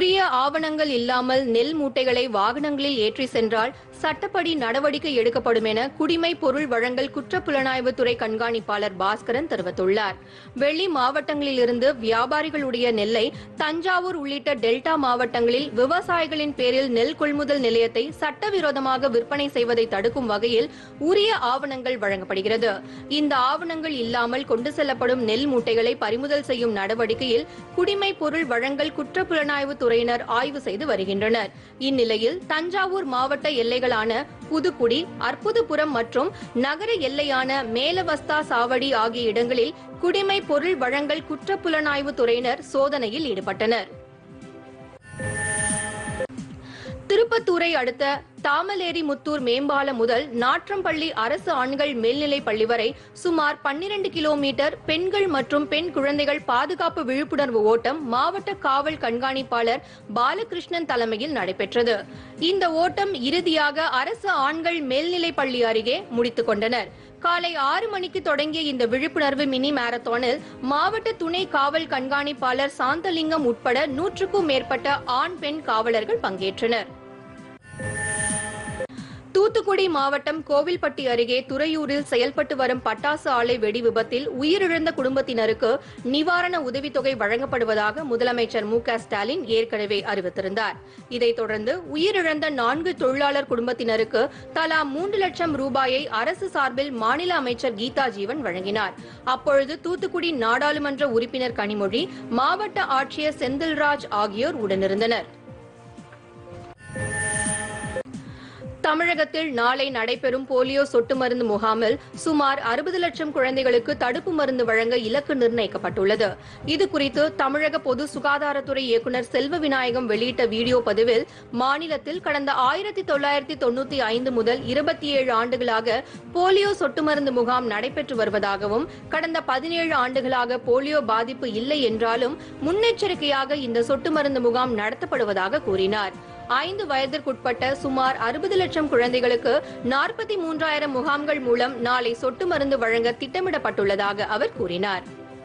உரிய ஆவணங்கள் இல்லாமல் நெல் மூட்டைகளை வாகனங்களில் ஏற்றி சென்றால் சட்டப்படி நடவடிக்கை எடுக்கப்படும் என குடிமை பொருள் வழங்கல் குற்றப்புலனாய்வு துறை கண்காணிப்பாளர் பாஸ்கரன் தெரிவித்துள்ளார் வெளி மாவட்டங்களிலிருந்து வியாபாரிகளுடைய நெல்லை தஞ்சாவூர் உள்ளிட்ட டெல்டா மாவட்டங்களில் விவசாயிகளின் பேரில் நெல் கொள்முதல் நிலையத்தை சட்டவிரோதமாக விற்பனை செய்வதை தடுக்கும் வகையில் உரிய ஆவணங்கள் வழங்கப்படுகிறது இந்த ஆவணங்கள் இல்லாமல் கொண்டு செல்லப்படும் நெல் மூட்டைகளை பறிமுதல் செய்யும் நடவடிக்கையில் குடிமை பொருள் வழங்கல் குற்றப்புலனாய்வு துறையினர் ஆய்வு செய்து வருகின்றனர் இந்நிலையில் தஞ்சாவூர் மாவட்ட எல்லைகளான புதுக்குடி அற்புதபுரம் மற்றும் நகர எல்லையான மேலவஸ்தா சாவடி ஆகிய இடங்களில் குடிமை பொருள் வழங்கல் குற்றப்புலனாய்வு துறையினர் சோதனையில் ஈடுபட்டனர் திருப்பத்தூரை அடுத்த தாமலேரி முத்தூர் மேம்பாலம் முதல் நாற்றம்பள்ளி அரசு ஆண்கள் மேல்நிலைப் பள்ளி வரை சுமார் 12 கிலோமீட்டர் பெண்கள் மற்றும் பெண் குழந்தைகள் பாதுகாப்பு விழிப்புணர்வு ஓட்டம் மாவட்ட காவல் கண்காணிப்பாளர் பாலகிருஷ்ணன் தலைமையில் நடைபெற்றது இந்த ஓட்டம் இறுதியாக அரசு ஆண்கள் மேல்நிலைப் பள்ளி அருகே முடித்துக் கொண்டனர் காலை ஆறு மணிக்கு தொடங்கிய இந்த விழிப்புணர்வு மினி மாரத்தானில் மாவட்ட துணை காவல் கண்காணிப்பாளர் சாந்தலிங்கம் உட்பட நூற்றுக்கும் மேற்பட்ட ஆண் பெண் காவலர்கள் பங்கேற்றனர் தூத்துக்குடி மாவட்டம் கோவில்பட்டி அருகே துறையூரில் செயல்பட்டு வரும் பட்டாசு ஆலை வெடி விபத்தில் உயிரிழந்த குடும்பத்தினருக்கு நிவாரண உதவித்தொகை வழங்கப்படுவதாக முதலமைச்சர் மு க ஸ்டாலின் ஏற்கனவே அறிவித்திருந்தார் இதைத் தொடர்ந்து உயிரிழந்த நான்கு தொழிலாளர் குடும்பத்தினருக்கு தலா மூன்று லட்சம் ரூபாயை அரசு சார்பில் மாநில அமைச்சர் கீதா ஜீவன் வழங்கினார் அப்பொழுது தூத்துக்குடி நாடாளுமன்ற உறுப்பினர் கனிமொழி மாவட்ட ஆட்சியர் செந்தில்ராஜ் ஆகியோர் உடனிருந்தனர் தமிழகத்தில் நாளை நடைபெறும் போலியோ சொட்டு மருந்து முகாமில் சுமார் அறுபது லட்சம் குழந்தைகளுக்கு தடுப்பு மருந்து வழங்க இலக்கு நிர்ணயிக்கப்பட்டுள்ளது இதுகுறித்து தமிழக பொது சுகாதாரத்துறை இயக்குநர் செல்வ விநாயகம் வெளியிட்ட வீடியோ பதிவில் மாநிலத்தில் கடந்த ஆயிரத்தி தொள்ளாயிரத்தி தொண்ணூத்தி ஐந்து முதல் இருபத்தி ஏழு ஆண்டுகளாக போலியோ சொட்டு மருந்து முகாம் நடைபெற்று வருவதாகவும் கடந்த பதினேழு ஆண்டுகளாக போலியோ பாதிப்பு இல்லை என்றாலும் முன்னெச்சரிக்கையாக இந்த சொட்டு மருந்து முகாம் நடத்தப்படுவதாக கூறினார் ஐந்து வயதிற்குட்பட்ட சுமார் அறுபது லட்சம் குழந்தைகளுக்கு நாற்பத்தி மூன்றாயிரம் முகாம்கள் மூலம் நாளை சொட்டு மருந்து வழங்க திட்டமிடப்பட்டுள்ளதாக அவர் கூறினார்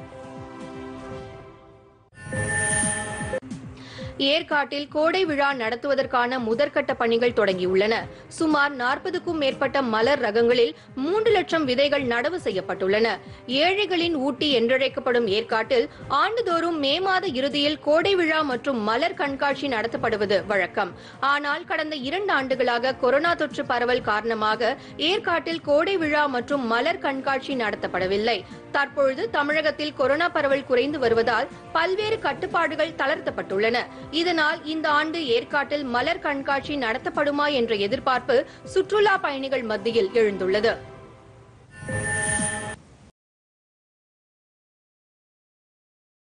ஏற்காட்டில் கோடை விழா நடத்துவதற்கான முதற்கட்ட பணிகள் தொடங்கியுள்ளன சுமார் நாற்பதுக்கும் மேற்பட்ட மலர் ரகங்களில் மூன்று லட்சம் விதைகள் நடவு செய்யப்பட்டுள்ளன ஏழைகளின் ஊட்டி என்றழைக்கப்படும் ஏற்காட்டில் ஆண்டுதோறும் மே மாத இறுதியில் கோடை விழா மற்றும் மலர் கண்காட்சி நடத்தப்படுவது வழக்கம் ஆனால் கடந்த இரண்டு ஆண்டுகளாக கொரோனா தொற்று பரவல் காரணமாக ஏற்காட்டில் கோடை விழா மற்றும் மலர் கண்காட்சி நடத்தப்படவில்லை தற்பொழுது தமிழகத்தில் கொரோனா பரவல் குறைந்து வருவதால் பல்வேறு கட்டுப்பாடுகள் தளர்த்தப்பட்டுள்ளன இதனால் இந்த ஆண்டு ஏற்காட்டில் மலர் கண்காட்சி நடத்தப்படுமா என்ற எதிர்பார்ப்பு சுற்றுலா பயணிகள் மத்தியில் எழுந்துள்ளது